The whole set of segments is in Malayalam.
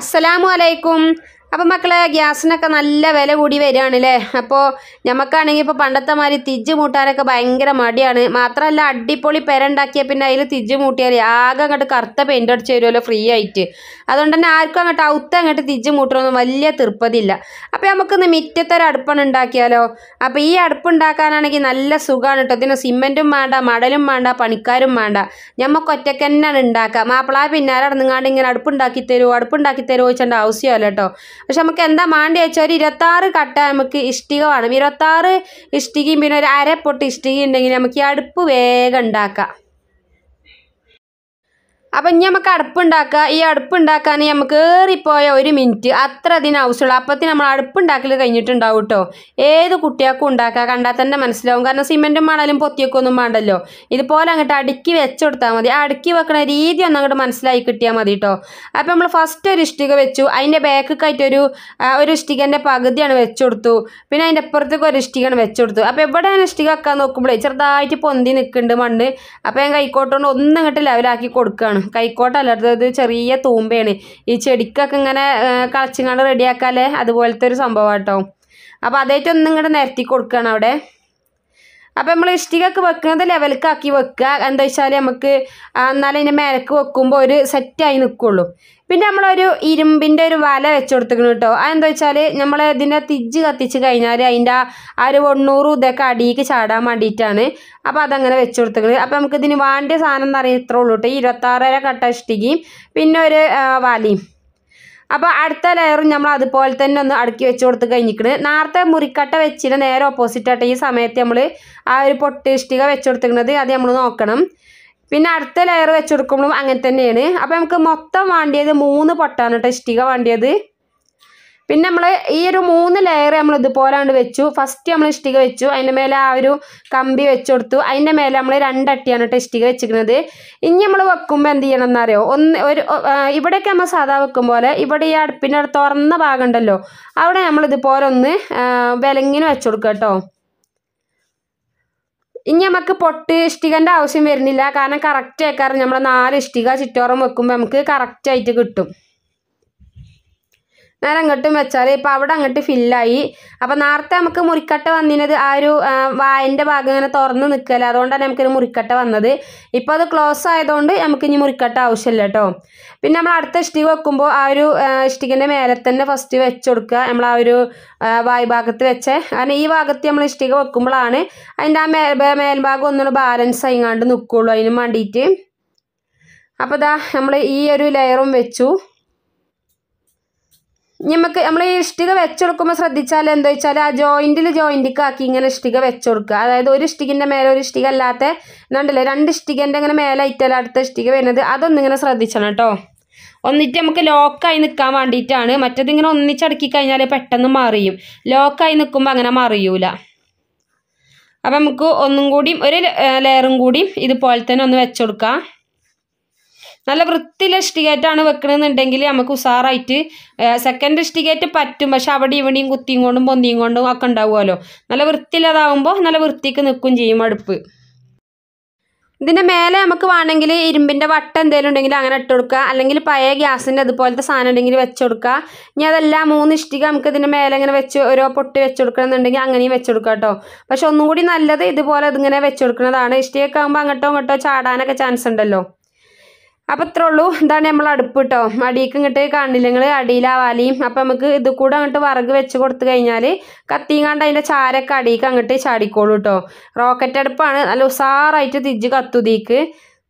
അസ്സലാമു അലൈക്കും അപ്പം മക്കളെ ഗ്യാസിനൊക്കെ നല്ല വില കൂടി വരികയാണല്ലേ അപ്പോൾ ഞമ്മക്കാണെങ്കിൽ ഇപ്പോൾ പണ്ടത്തെ മാതിരി തിജ്ജ് മൂട്ടാനൊക്കെ ഭയങ്കര മടിയാണ് മാത്രമല്ല അടിപൊളി പെര ഉണ്ടാക്കിയ പിന്നെ അതിൽ തിജ്ജ് മൂട്ടിയാൽ ആകെ അങ്ങോട്ട് കറുത്ത പെയിൻ്റ് അടിച്ച് തരുമല്ലോ ഫ്രീ ആയിട്ട് അതുകൊണ്ട് തന്നെ ആർക്കും അങ്ങോട്ട് ഔത്ത അങ്ങോട്ട് തിജ്ജ് മൂട്ടണമൊന്നും വലിയ തീർപ്പതില്ല അപ്പോൾ നമുക്കിന്ന് മിറ്റത്തെ ഒരു അടുപ്പാണ് ഉണ്ടാക്കിയാലോ അപ്പോൾ ഈ അടുപ്പ് ഉണ്ടാക്കാനാണെങ്കിൽ നല്ല സുഖമാണ് കേട്ടോ ഇതിന് സിമെൻറ്റും വേണ്ട മടലും വേണ്ട പണിക്കാരും വേണ്ട ഞമ്മക്ക് ഒറ്റയ്ക്ക് തന്നെയാണ് ഉണ്ടാക്കുക മാപ്പിള പിന്നാലെ നടന്നുങ്ങാണ്ട് ഇങ്ങനെ അടുപ്പുണ്ടാക്കി തരുമോ അടുപ്പുണ്ടാക്കി തരുമോ ചോദിച്ചേണ്ട ആവശ്യമല്ല കേട്ടോ പക്ഷെ നമുക്ക് എന്താ മാണ്ടി വെച്ചാൽ ഒരു ഇരുപത്താറ് കട്ട നമുക്ക് ഇഷ്ടിക വേണം ഇരുപത്താറ് ഇഷ്ടികയും പിന്നെ ഒരു അര പൊട്ട് ഇഷ്ടിക ഉണ്ടെങ്കിൽ നമുക്ക് ഈ അടുപ്പ് വേഗം ഉണ്ടാക്കാം അപ്പം ഇനി നമുക്ക് അടുപ്പുണ്ടാക്കുക ഈ അടുപ്പുണ്ടാക്കാൻ നമുക്ക് ഏറിപ്പോയ ഒരു മിനിറ്റ് അത്ര അതിന് ആവശ്യമുള്ളൂ അപ്പത്തിന് നമ്മൾ അടുപ്പുണ്ടാക്കൽ കഴിഞ്ഞിട്ടുണ്ടാവും കേട്ടോ ഏത് കുട്ടികൾക്കും ഉണ്ടാക്കുക കണ്ടാൽ തന്നെ മനസ്സിലാവും കാരണം സിമെൻറ്റും മണലും പൊത്തിയൊക്കെ ഒന്നും വേണ്ടല്ലോ ഇതുപോലെ അങ്ങോട്ട് അടുക്കി വെച്ചുകൊടുത്താൽ മതി ആ അടുക്കി വെക്കണ രീതി ഒന്ന് അങ്ങോട്ട് മനസ്സിലായി കിട്ടിയാൽ മതി കേട്ടോ അപ്പം നമ്മൾ ഫസ്റ്റ് ഒരു ഇഷ്ടിക വെച്ചു അതിൻ്റെ ബാക്കൊക്കെയായിട്ടൊരു ആ, ഒരു ഇഷ്ടികൻ്റെ പകുതിയാണ് വെച്ചു കൊടുത്തു പിന്നെ അതിൻ്റെ അപ്പുറത്തേക്ക് ഒരു ഇഷ്ടികയാണ് വെച്ചു കൊടുത്തു അപ്പോൾ എവിടെയാണ് ഇഷ്ടിക വെക്കാൻ നോക്കുമ്പോഴേ ചെറുതായിട്ട് പൊന്തി നിൽക്കുന്നുണ്ട് മണ്ണ് അപ്പോൾ ഞാൻ കൈക്കോട്ടുകൊണ്ട് ഒന്നും ഇങ്ങോട്ട് ലെവലാക്കി കൊടുക്കുകയാണ് കൈക്കോട്ടല്ല ഇത് ചെറിയ തൂമ്പയാണ് ഈ ചെടിക്കൊക്കെ ഇങ്ങനെ കളച്ചിങ്ങാണ്ട് റെഡിയാക്കാല്ലേ അതുപോലത്തെ ഒരു സംഭവം കേട്ടോ അപ്പോൾ അതായിട്ട് ഒന്നും ഇങ്ങോട്ട് നിരത്തി കൊടുക്കുകയാണ് അവിടെ അപ്പം നമ്മൾ ഇഷ്ടികയൊക്കെ വെക്കുന്നത് ലെവലിക്കാക്കി വെക്കുക എന്താ വെച്ചാൽ നമുക്ക് ആ, എന്നാലും അതിൻ്റെ മേലേക്ക് വെക്കുമ്പോൾ ഒരു സെറ്റായി നിൽക്കുള്ളൂ പിന്നെ നമ്മളൊരു ഇരുമ്പിൻ്റെ ഒരു വല വെച്ച് കൊടുത്തിക്കണം കേട്ടോ അതെന്താ വെച്ചാൽ നമ്മൾ ഇതിൻ്റെ തിജ്ജ് കത്തിച്ച് കഴിഞ്ഞാൽ അതിൻ്റെ ആ ആ ഒരു വെണ്ണൂറും ഇതൊക്കെ അടിയിലേക്ക് ചാടാൻ വേണ്ടിയിട്ടാണ് അപ്പോൾ അതങ്ങനെ വെച്ച് കൊടുത്തിക്കണം അപ്പോൾ നമുക്ക് ഇതിന് വേണ്ടിയ സാധനം എന്ന് പറയുന്നത് ഇത്രേ ഉള്ളൂ കേട്ടോ ഈ ഇരുപത്താറര കട്ട ഇഷ്ടികയും പിന്നെ ഒരു ആ, വലയും അപ്പോൾ അടുത്ത ലെയറും നമ്മൾ അതുപോലെ തന്നെ ഒന്ന് അടുക്കി വെച്ച് കൊടുത്ത് കഴിഞ്ഞിക്കണ് നേരത്തെ മുറിക്കട്ട വെച്ചിട്ട് നേരെ ഓപ്പോസിറ്റ് ആയിട്ട് ഈ സമയത്ത് നമ്മൾ ആ ഒരു പൊട്ട് ഇഷ്ടിക വെച്ച് കൊടുത്തിരിക്കുന്നത് അത് നമ്മൾ നോക്കണം പിന്നെ അടുത്ത ലെയർ വെച്ച് കൊടുക്കുമ്പോഴും അങ്ങനെ തന്നെയാണ് അപ്പോൾ നമുക്ക് മൊത്തം വേണ്ടിയത് മൂന്ന് പൊട്ടാണ് കേട്ടോ ഇഷ്ടിക വേണ്ടിയത് പിന്നെ നമ്മൾ ഈ ഒരു മൂന്ന് ലെയർ നമ്മൾ ഇതുപോലാണ്ട് വെച്ചു ഫസ്റ്റ് നമ്മൾ ഇഷ്ടിക വെച്ചു അതിൻ്റെ മേലെ ആ ഒരു കമ്പി വെച്ച് കൊടുത്തു അതിൻ്റെ മേലെ നമ്മൾ രണ്ടട്ടിയാണ് കേട്ടോ ഇഷ്ടിക വെച്ചിരിക്കുന്നത് ഇനി നമ്മൾ വെക്കുമ്പോൾ എന്ത് ചെയ്യണം എന്നറിയോ ഒന്ന് ഒരു ആ, ഇവിടെയൊക്കെ നമ്മൾ സാധാ വെക്കും പോലെ ഇവിടെ ഈ അടുപ്പിൻ്റെ അടുത്ത് തുറന്ന ഭാഗം ഉണ്ടല്ലോ അവിടെ നമ്മൾ ഇതുപോലെ ഒന്ന് ആ, വിലങ്ങിന് വെച്ച് കൊടുക്കുക കേട്ടോ ഇനി നമുക്ക് പൊട്ട് ഇഷ്ടികൻ്റെ ആവശ്യം വരുന്നില്ല കാരണം കറക്റ്റ് ആക്കാറ് നമ്മൾ നാല് ഇഷ്ടിക ചുറ്റോറം വെക്കുമ്പോൾ നമുക്ക് കറക്റ്റ് ആയിട്ട് കിട്ടും നേരെ അങ്ങോട്ടും വെച്ചാൽ ഇപ്പം അവിടെ അങ്ങോട്ട് ഫില്ലായി അപ്പം നേരത്തെ നമുക്ക് മുറിക്കട്ട വന്നിനത് ആ ഒരു ആ, വായൻ്റെ ഭാഗം ഇങ്ങനെ തുറന്ന് നിൽക്കല അതുകൊണ്ടാണ് നമുക്കൊരു മുറിക്കട്ട വന്നത് ഇപ്പോൾ അത് ക്ലോസ് ആയതുകൊണ്ട് നമുക്ക് ഇനി മുറിക്കട്ട ആവശ്യമില്ല കേട്ടോ പിന്നെ നമ്മൾ അടുത്ത ഇഷ്ടിക വെക്കുമ്പോൾ ആ ഒരു ആ, ഇഷ്ടികൻ്റെ മേലെ തന്നെ ഫസ്റ്റ് വെച്ച് കൊടുക്കുക നമ്മൾ ആ ഒരു ആ, വായ് ഭാഗത്ത് വെച്ച് കാരണം ഈ ഭാഗത്ത് നമ്മൾ ഇഷ്ടിക വെക്കുമ്പോഴാണ് അതിൻ്റെ ആ മേൽ മേൽഭാഗം ഒന്നുകൂടെ ബാലൻസ് ആയിങ്ങാണ്ട് നിൽക്കുള്ളൂ അതിന് വേണ്ടിയിട്ട് അപ്പോൾ ഇതാ നമ്മൾ ഈ ഒരു ലെയറും വെച്ചു നമുക്ക് നമ്മൾ ഈ ഇഷ്ടിക വെച്ചെടുക്കുമ്പോൾ ശ്രദ്ധിച്ചാൽ എന്താ വെച്ചാൽ ആ ജോയിൻറ്റിൽ ജോയിൻറ്റിക്ക് ആക്കി ഇങ്ങനെ ഇഷ്ടിക വെച്ചെടുക്കുക അതായത് ഒരു ഇഷ്ടികിൻ്റെ മേലെ ഒരു ഇഷ്ടിക അല്ലാത്ത എന്നുണ്ടല്ലേ രണ്ട് ഇഷ്ടികൻ്റെ ഇങ്ങനെ മേലെ ഇറ്റാൽ അടുത്ത ഇഷ്ടിക വരുന്നത് അതൊന്നും ഇങ്ങനെ ശ്രദ്ധിച്ചണം കേട്ടോ ഒന്നിട്ട് നമുക്ക് ലോക്കായി നിൽക്കാൻ വേണ്ടിയിട്ടാണ് മറ്റേതിങ്ങനെ ഒന്നിച്ചടക്കി കഴിഞ്ഞാൽ പെട്ടെന്ന് മറിയും ലോക്കായി നിൽക്കുമ്പോൾ അങ്ങനെ മറിയൂല അപ്പം നമുക്ക് ഒന്നും കൂടിയും ഒരു ലെയറും കൂടിയും ഇതുപോലെ തന്നെ ഒന്ന് വെച്ചെടുക്കാം നല്ല വൃത്തിയിലെ ഇഷ്ടികേറ്റാണ് വെക്കണമെന്നുണ്ടെങ്കിൽ നമുക്ക് ഉഷാറായിട്ട് സെക്കൻഡ് ഇഷ്ടികേറ്റ് പറ്റും പക്ഷെ അവിടെ ഇവിടെയും കുത്തിയും കൊണ്ടും പൊന്തിയും കൊണ്ടും ഒക്കെ ഉണ്ടാവുമല്ലോ നല്ല വൃത്തിയില്ലതാവുമ്പോൾ നല്ല വൃത്തിക്ക് നിൽക്കും ചെയ്യും അടുപ്പ് ഇതിൻ്റെ മേലെ നമുക്ക് വേണമെങ്കിൽ ഇരുമ്പിൻ്റെ വട്ട എന്തെങ്കിലും ഉണ്ടെങ്കിൽ അങ്ങനെ ഇട്ട് കൊടുക്കുക അല്ലെങ്കിൽ പഴയ ഗ്യാസിൻ്റെ അതുപോലത്തെ സാധനം ഉണ്ടെങ്കിൽ വെച്ച് കൊടുക്കുക ഇനി അതല്ല മൂന്ന് ഇഷ്ടിക നമുക്ക് ഇതിൻ്റെ മേലെ ഇങ്ങനെ വെച്ച് ഓരോ പൊട്ടി വെച്ച് കൊടുക്കണമെന്നുണ്ടെങ്കിൽ അങ്ങനെയും വെച്ച് കൊടുക്കുക കേട്ടോ പക്ഷെ ഒന്നും കൂടി നല്ലത് ഇതുപോലെ ഇതിങ്ങനെ വെച്ച് കൊടുക്കുന്നതാണ് ഇഷ്ടികയൊക്കെ ആകുമ്പോൾ അങ്ങോട്ടോ ഇങ്ങോട്ടോ ചാടാനൊക്കെ ചാൻസ് ഉണ്ടല്ലോ അപ്പം ഇത്രേ ഉള്ളൂ ഇതാണ് നമ്മൾ അടുപ്പ് കേട്ടോ അടിയിക്ക് ഇങ്ങോട്ട് കാണില്ല നിങ്ങൾ അടിയിലാവാലിയും അപ്പം നമുക്ക് ഇത് കൂടെ അങ്ങോട്ട് വറക് വെച്ച് കൊടുത്തു കഴിഞ്ഞാൽ കത്തിങ്ങാണ്ട് അതിൻ്റെ ചാരൊക്കെ അടിയിക്ക് അങ്ങോട്ട് ചാടിക്കോളൂ കേട്ടോ റോക്കറ്റ് അടുപ്പാണ് നല്ല ഉഷാറായിട്ട് തിരിച്ച് കത്തുതീക്ക്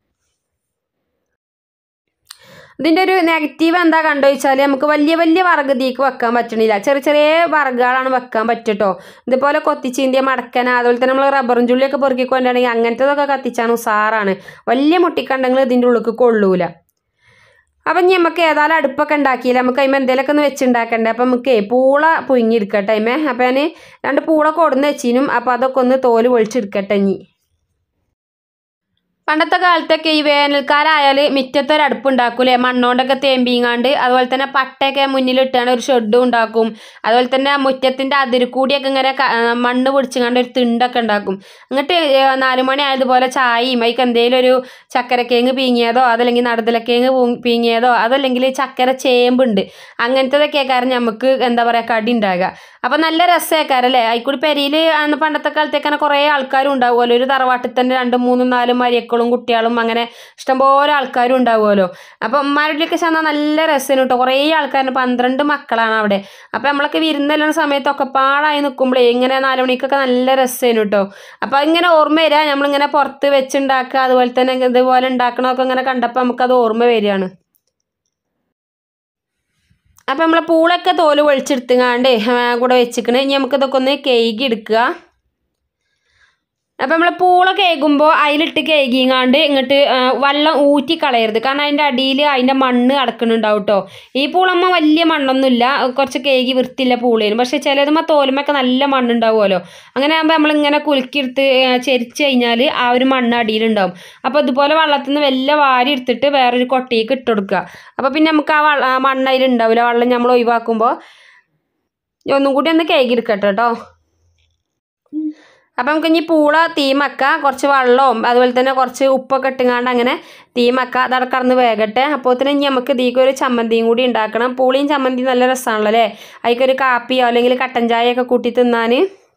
ഇതിൻ്റെ ഒരു നെഗറ്റീവ് എന്താ കണ്ടു വെച്ചാൽ നമുക്ക് വലിയ വലിയ വറക് തീക്ക് വെക്കാൻ പറ്റണില്ല ചെറിയ ചെറിയ വറകുകളാണ് വെക്കാൻ പറ്റട്ടോ ഇതുപോലെ കൊത്തിച്ചീന്തിയ മടക്കന അതുപോലെ തന്നെ നമ്മൾ റബ്ബറും ചുള്ളിയൊക്കെ പൊറുക്കിക്കൊണ്ടാണെങ്കിൽ അങ്ങനത്തതൊക്കെ കത്തിച്ചാണ് ഉസാറാണ് വലിയ മുട്ടിക്കണ്ടെങ്കിൽ ഇതിൻ്റെ ഉള്ളിലേക്ക് കൊള്ളൂല അപ്പം ഇനി നമുക്ക് ഏതായാലും അടുപ്പൊക്കെ ഉണ്ടാക്കിയില്ല നമുക്ക് അതിന് എന്തെങ്കിലുമൊക്കെ ഒന്ന് വെച്ചുണ്ടാക്കണ്ടേ അപ്പം നമുക്ക് പൂള പുഴുങ്ങിയെടുക്കട്ടെ അതിമേ അപ്പം ഞാൻ രണ്ട് പൂള കൊടുന്ന് വെച്ചിനും അപ്പം അതൊക്കെ ഒന്ന് തോല് പൊളിച്ചെടുക്കട്ടെ ഇനി പണ്ടത്തെ കാലത്തൊക്കെ ഈ വേനൽക്കാലമായാൽ മുറ്റത്തൊരു അടുപ്പുണ്ടാക്കൂലേ മണ്ണോണ്ടൊക്കെ തേമ്പിങ്ങാണ്ട് അതുപോലെ തന്നെ പട്ടയൊക്കെ മുന്നിലിട്ടാണ് ഒരു ഷെഡും ഉണ്ടാക്കും അതുപോലെ തന്നെ മുറ്റത്തിൻ്റെ അതിരുക്കൂടിയൊക്കെ ഇങ്ങനെ ക- ആ, മണ്ണ് പിടിച്ചിങ്ങാണ്ട് ഒരു തിണ്ടൊക്കെ ഉണ്ടാക്കും എന്നിട്ട് നാല് മണി ആയതുപോലെ ചായയും അതിക്ക് എന്തെങ്കിലും ഒരു ചക്കരക്കേങ്ങ് പീങ്ങിയതോ അതല്ലെങ്കിൽ നടുതലക്കേങ്ങ് പൂ- പീങ്ങിയതോ അതല്ലെങ്കിൽ ചക്കര ചേമ്പുണ്ട് അങ്ങനത്തതൊക്കെ കാരണം നമുക്ക് എന്താ പറയുക കടി ഉണ്ടാകുക അപ്പം നല്ല രസമാക്കാരം അല്ലേ ആയിക്കൂടി പെരിയിൽ അന്ന് പണ്ടത്തെ കാലത്തേക്കാണ് കുറേ ആൾക്കാരും ഉണ്ടാവുമല്ലോ ഒരു തറവാട്ടിൽ തന്നെ രണ്ടും മൂന്നും നാലും മരിയക്കളും കുട്ടികളും അങ്ങനെ ഇഷ്ടംപോലെ ആൾക്കാരും ഉണ്ടാവുമല്ലോ അപ്പം ഉമ്മാരുടെയൊക്കെ ചെന്നാൽ നല്ല രസമാണ് കേട്ടോ കുറേ ആൾക്കാരുണ്ട് പന്ത്രണ്ട് മക്കളാണ് അവിടെ അപ്പം നമ്മളൊക്കെ വിരുന്നെല്ലുന്ന സമയത്തൊക്കെ പാടായി നിൽക്കുമ്പോഴേ ഇങ്ങനെ നാല് മണിക്കൊക്കെ നല്ല രസമാണ് കേട്ടോ അപ്പോൾ ഇങ്ങനെ ഓർമ്മ വരിക നമ്മളിങ്ങനെ പുറത്ത് വെച്ചുണ്ടാക്കുക അതുപോലെ തന്നെ ഇതുപോലെ ഉണ്ടാക്കണമൊക്കെ ഇങ്ങനെ കണ്ടപ്പോൾ നമുക്കത് ഓർമ്മ വരികയാണ് അപ്പം നമ്മളെ പൂളൊക്കെ തോല് പൊളിച്ചെടുത്തുങ്ങാണ്ട് കൂടെ വെച്ചിക്കണ് ഇനി നമുക്കിതൊക്കെ ഒന്ന് കേകി എടുക്കുക അപ്പം നമ്മൾ പൂള കേകുമ്പോൾ അതിലിട്ട് കേകിങ്ങാണ്ട് ഇങ്ങോട്ട് വെള്ളം ഊറ്റി കളയരുത് കാരണം അതിൻ്റെ അടിയിൽ അതിൻ്റെ മണ്ണ് കിടക്കുന്നുണ്ടാവും കേട്ടോ ഈ പൂളമ്മ വലിയ മണ്ണൊന്നുമില്ല കുറച്ച് കേകി വൃത്തിയില്ല പൂളേനും പക്ഷേ ചിലതുമ്മ തോലുമൊക്കെ നല്ല മണ്ണുണ്ടാവുമല്ലോ അങ്ങനെ ആകുമ്പോൾ നമ്മളിങ്ങനെ കുലുക്കിയെടുത്ത് ചെരിച്ച് കഴിഞ്ഞാൽ ആ ഒരു മണ്ണ് അടിയിലുണ്ടാവും അപ്പോൾ ഇതുപോലെ വെള്ളത്തിൽ നിന്ന് വല്ല വാരി എടുത്തിട്ട് വേറൊരു കൊട്ടയ്ക്ക് ഇട്ട് കൊടുക്കുക അപ്പോൾ പിന്നെ നമുക്ക് ആ വള്ള ആ മണ്ണ് അതിലുണ്ടാവില്ല വെള്ളം നമ്മൾ ഒഴിവാക്കുമ്പോൾ ഒന്നും കൂടി ഒന്ന് കേകി എടുക്കട്ടെ കേട്ടോ അപ്പം നമുക്ക് ഇനി പൂള തീമക്ക കുറച്ച് വെള്ളവും അതുപോലെ തന്നെ കുറച്ച് ഉപ്പൊക്കെ ഇട്ടുങ്ങാണ്ട് അങ്ങനെ തീമക്ക അതവിടെ കടന്ന് വേകട്ടെ അപ്പോൾ തന്നെ ഇനി നമുക്ക് ഇതിലേക്ക് ഒരു ചമ്മന്തിയും കൂടി ഉണ്ടാക്കണം പൂളിയും ചമ്മന്തിയും നല്ല രസമാണല്ലോ അല്ലേ അതിലേക്കൊരു കാപ്പിയോ അല്ലെങ്കിൽ കട്ടൻ ചായയൊക്കെ കൂട്ടി തിന്നാൻ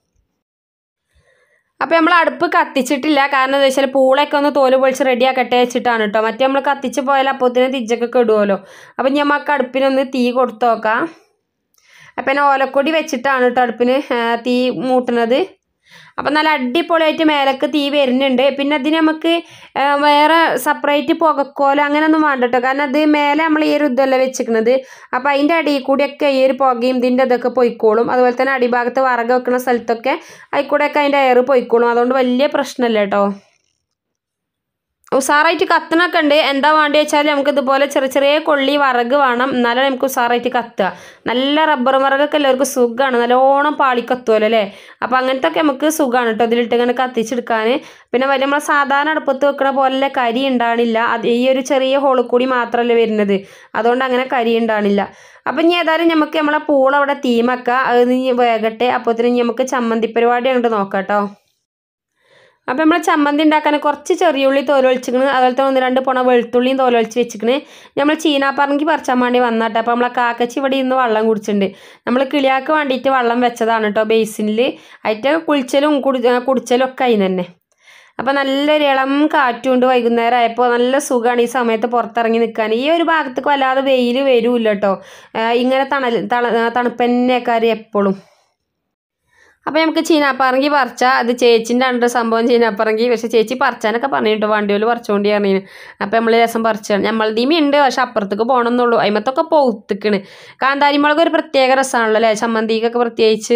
അപ്പോൾ നമ്മൾ അടുപ്പ് കത്തിച്ചിട്ടില്ല കാരണം എന്താ വെച്ചാൽ പൂളയൊക്കെ ഒന്ന് തോല് പൊളിച്ച് റെഡിയാക്കട്ടെ വെച്ചിട്ടാണ് കേട്ടോ മറ്റേ നമ്മൾ കത്തിച്ച് പോയാൽ അപ്പോത്തിന് തിജ്ജൊക്കെ കെടുമല്ലോ അപ്പം നമുക്ക് അടുപ്പിനൊന്ന് തീ കൊടുത്തു നോക്കാം അപ്പം ഞാൻ ഓലക്കൊടി വെച്ചിട്ടാണ് കേട്ടോ അടുപ്പിന് ആ, തീ മൂട്ടുന്നത് അപ്പം നല്ല അടിപൊളിയായിട്ട് മേലേക്ക് തീ വരുന്നുണ്ട് പിന്നെ അതിന് നമുക്ക് ആ, വേറെ സെപ്പറേറ്റ് പുകക്കോലോ അങ്ങനെയൊന്നും വേണ്ട കേട്ടോ കാരണം അത് മേലെ നമ്മൾ ഈ ഒരു ഇതല്ല വെച്ചിരിക്കുന്നത് അപ്പം അതിൻ്റെ അടിയിൽ കൂടിയൊക്കെ ഈ ഒരു പുകയും ഇതിൻ്റെ ഇതൊക്കെ പൊയ്ക്കോളും അതുപോലെ തന്നെ അടിഭാഗത്ത് വറക് വെക്കുന്ന സ്ഥലത്തൊക്കെ അതിൽ കൂടെയൊക്കെ അതിൻ്റെ എയർ പൊയ്ക്കോളും അതുകൊണ്ട് വലിയ പ്രശ്നമില്ല കേട്ടോ ഉസാറായിട്ട് കത്തണൊക്കെ ഉണ്ട് എന്താ വേണ്ടി വെച്ചാൽ നമുക്ക് ഇതുപോലെ ചെറിയ ചെറിയ കൊള്ളി വറക് വേണം എന്നാലേ നമുക്ക് ഉസാറായിട്ട് കത്തുക നല്ല റബ്ബർ വറകൊക്കെ എല്ലാവർക്കും സുഖമാണ് നല്ലോണം പാളി കത്തുമല്ലോ അല്ലേ അപ്പോൾ അങ്ങനത്തെ ഒക്കെ നമുക്ക് സുഖമാണ് കേട്ടോ ഇതിലിട്ട് ഇങ്ങനെ കത്തിച്ചെടുക്കാൻ പിന്നെ വലിയ നമ്മൾ സാധാരണ അടുപ്പത്ത് വെക്കണ പോലെ കരി ഉണ്ടാവണില്ല അത് ഈ ഒരു ചെറിയ ഹോളിൽ കൂടി മാത്രമല്ലേ വരുന്നത് അതുകൊണ്ട് അങ്ങനെ കരി ഉണ്ടാവണില്ല അപ്പം ഇനി ഏതായാലും നമുക്ക് നമ്മളെ പൂള അവിടെ തീമക്കാം അത് ഇനി വേകട്ടെ അപ്പോഴത്തേനും ഇനി നമുക്ക് ചമ്മന്തി പരിപാടി അങ്ങോട്ട് നോക്കാം കേട്ടോ അപ്പം നമ്മൾ ചമ്മന്തി ഉണ്ടാക്കാൻ കുറച്ച് ചെറിയുള്ളി തോലൊളിച്ചിക്കണ് അതുപോലെ തന്നെ ഒന്ന് രണ്ട് പോണ വെളുത്തുള്ളിയും തോലൊളിച്ച് വെച്ചിക്കണ് നമ്മൾ ചീനാപ്പറങ്കി പറിച്ചാൻ വേണ്ടി വന്നാട്ടെ അപ്പോൾ നമ്മളെ കാക്കച്ചി ഇവിടെ ഇന്ന് വെള്ളം കുടിച്ചിട്ടുണ്ട് നമ്മൾ കിളിയാക്ക് വേണ്ടിയിട്ട് വെള്ളം വെച്ചതാണ് കേട്ടോ ബേസിനിൽ അതിൻ്റെ കുളിച്ചലും കുടി കുടിച്ചലും ഒക്കെ അതിന് തന്നെ അപ്പോൾ നല്ലൊരു ഇളം കാറ്റുണ്ട് വൈകുന്നേരം ആയപ്പോൾ നല്ല സുഖമാണ് ഈ സമയത്ത് പുറത്തിറങ്ങി നിൽക്കാൻ ഈ ഒരു ഭാഗത്തേക്ക് വല്ലാതെ വെയിൽ വരൂല്ല കേട്ടോ ഇങ്ങനെ തണൽ തണ തണുപ്പന്നെക്കാര് എപ്പോഴും അപ്പോൾ നമുക്ക് ചീനാപ്പറങ്കി പറിച്ചാൽ അത് ചേച്ചിൻ്റെ ഉണ്ട് സംഭവം ചീനാപ്പറങ്കി പക്ഷെ ചേച്ചി പറിച്ചാനൊക്കെ പറഞ്ഞിട്ട് വണ്ടിയിൽ പറിച്ചുകൊണ്ട് പറഞ്ഞു അപ്പോൾ നമ്മൾ രസം പറിച്ചാണ് നമ്മളതീമി ഉണ്ട് പക്ഷെ അപ്പുറത്തേക്ക് പോകണമെന്നുള്ളൂ അതിമത്തൊക്കെ പോത്തിക്കണ് കാന്താരി മുളക് ഒരു പ്രത്യേക രസമാണല്ലോ അല്ലേ ചമ്മന്തിക്കൊക്കെ പ്രത്യേകിച്ച്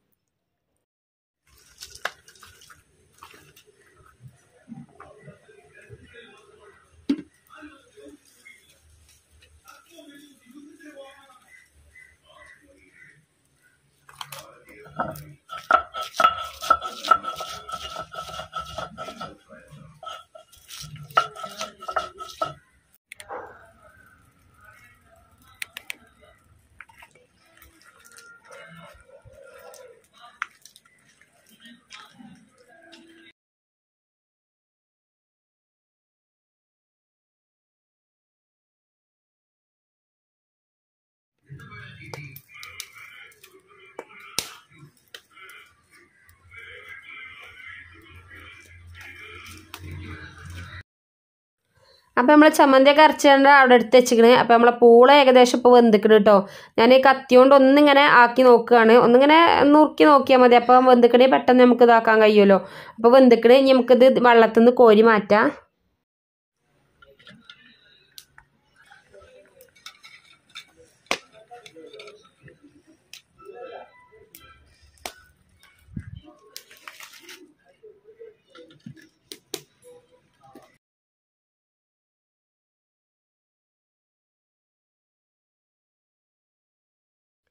അപ്പോൾ നമ്മൾ ചമ്മന്തിയൊക്കെ അരച്ചുകൊണ്ട് അവിടെ എടുത്ത് വെച്ചിക്കണ് അപ്പോൾ നമ്മളെ പൂള ഏകദേശം ഇപ്പോൾ വെന്തിക്കണ് കേട്ടോ ഞാൻ ഈ കത്തി കൊണ്ട് ഒന്നിങ്ങനെ ആക്കി നോക്കുകയാണ് ഒന്നിങ്ങനെ നുറുക്കി നോക്കിയാൽ മതി അപ്പോൾ വെന്തിക്കണേ പെട്ടെന്ന് നമുക്ക് ഇതാക്കാൻ കഴിയുമല്ലോ അപ്പോൾ വെന്തിക്കണേ ഇനി നമുക്കിത് വെള്ളത്തിൽ നിന്ന് കോരി മാറ്റാം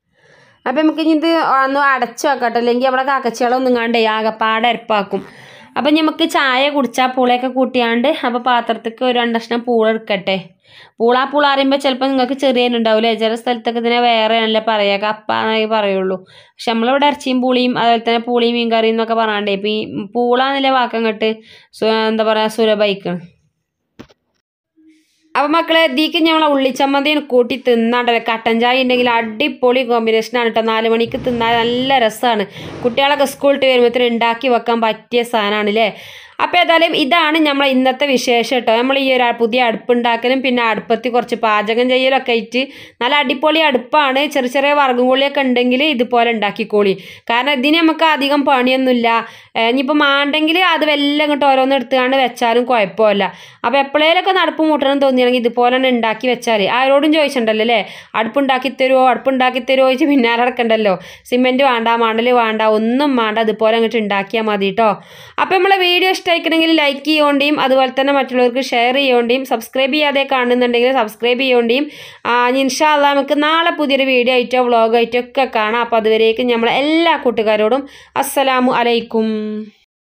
അപ്പം നമുക്ക് ഇനി ഇത് ഒന്ന് അടച്ചു വെക്കട്ടെ അല്ലെങ്കിൽ നമ്മളെ കാക്കച്ചികളൊന്നും കണ്ടേ ആകെപ്പാടെ അരപ്പാക്കും അപ്പം നമുക്ക് ചായ കുടിച്ചാൽ പൂളയൊക്കെ കൂട്ടിയാണ്ട് അപ്പോൾ പാത്രത്തേക്ക് ഒരു രണ്ട് കഷ്ണം പൂള എടുക്കട്ടെ പൂള പൂള അറിയുമ്പോൾ ചിലപ്പോൾ നിങ്ങൾക്ക് ചെറിയ ഉണ്ടാവില്ലേ ചില സ്ഥലത്തൊക്കെ ഇതിനെ വേറെയാണല്ലേ പറയുക കപ്പാന്നേ പറയുള്ളൂ പക്ഷെ നമ്മളിവിടെ ഇറച്ചിയും പൂളിയും അതുപോലെ തന്നെ പൂളിയും മീൻ കറിയും എന്നൊക്കെ പറയാണ്ടേ ഇപ്പം ഈ പൂള എന്നുള്ള വാക്കങ്ങട്ട് സു- എന്താ പറയുക സുലഭയിക്കണം അപ്പം മക്കളെ ഇതിക്ക് ഞമ്മളെ ഉള്ളിച്ചമ്മന്തി കൂട്ടി തിന്നാണ്ടല്ലോ കട്ടൻ ചായ ഉണ്ടെങ്കിൽ അടിപൊളി കോമ്പിനേഷനാണ് കേട്ടോ നാല് മണിക്ക് തിന്നാൽ നല്ല രസമാണ് കുട്ടികളൊക്കെ സ്കൂളിട്ട് വരുമ്പോഴത്തേന് ഉണ്ടാക്കി വെക്കാൻ പറ്റിയ സാധനമാണ് അല്ലേ അപ്പോൾ ഏതായാലും ഇതാണ് നമ്മളെ ഇന്നത്തെ വിശേഷം കേട്ടോ നമ്മൾ ഈ ഒരു പുതിയ അടുപ്പുണ്ടാക്കലും പിന്നെ അടുപ്പത്ത് കുറച്ച് പാചകം ചെയ്യലൊക്കെ ആയിട്ട് നല്ല അടിപൊളി അടുപ്പാണ് ചെറിയ ചെറിയ വറകും കൊള്ളിയൊക്കെ ഉണ്ടെങ്കിൽ ഇതുപോലെ ഉണ്ടാക്കിക്കോളി കാരണം ഇതിന് നമുക്ക് അധികം പണിയൊന്നുമില്ല ഏഹ് ഇനിയിപ്പോൾ മാണ്ടെങ്കിൽ അത് വെല്ലം ഇങ്ങോട്ട് ഓരോന്ന് എടുത്തുകൊണ്ട് വെച്ചാലും കുഴപ്പമില്ല അപ്പോൾ എപ്പോഴേലൊക്കെ ഒന്ന് അടുപ്പ് മൂട്ടണം തോന്നിയാണെങ്കിൽ ഇതുപോലെ തന്നെ ഉണ്ടാക്കി വെച്ചാൽ ആരോടും ചോദിച്ചിട്ടുണ്ടല്ലോ അല്ലേ അടുപ്പുണ്ടാക്കി തരുമോ അടുപ്പുണ്ടാക്കി തരുമോ ചോദിച്ച് പിന്നാലെ നടക്കണ്ടല്ലോ സിമെൻറ്റ് വേണ്ട മണൽ വേണ്ട ഒന്നും വേണ്ട അതുപോലെ അങ്ങോട്ട് ഉണ്ടാക്കിയാൽ മതി കേട്ടോ അപ്പോൾ നമ്മളെ വീഡിയോ ഇഷ്ടമായിക്കണമെങ്കിൽ ലൈക്ക് ചെയ്യോണ്ടിയും അതുപോലെ തന്നെ മറ്റുള്ളവർക്ക് ഷെയർ ചെയ്യോണ്ടിയും സബ്സ്ക്രൈബ് ചെയ്യാതെ കാണുന്നുണ്ടെങ്കിൽ സബ്സ്ക്രൈബ് ചെയ്യോണ്ടിയും ഇൻഷാല്ല നമുക്ക് നാളെ പുതിയൊരു വീഡിയോ ആയിട്ടോ വ്ളോഗ് ആയിട്ടോ ഒക്കെ കാണാം അപ്പോൾ അതുവരേക്കും നമ്മളെ എല്ലാ കൂട്ടുകാരോടും അസ്സലാമു അലൈക്കും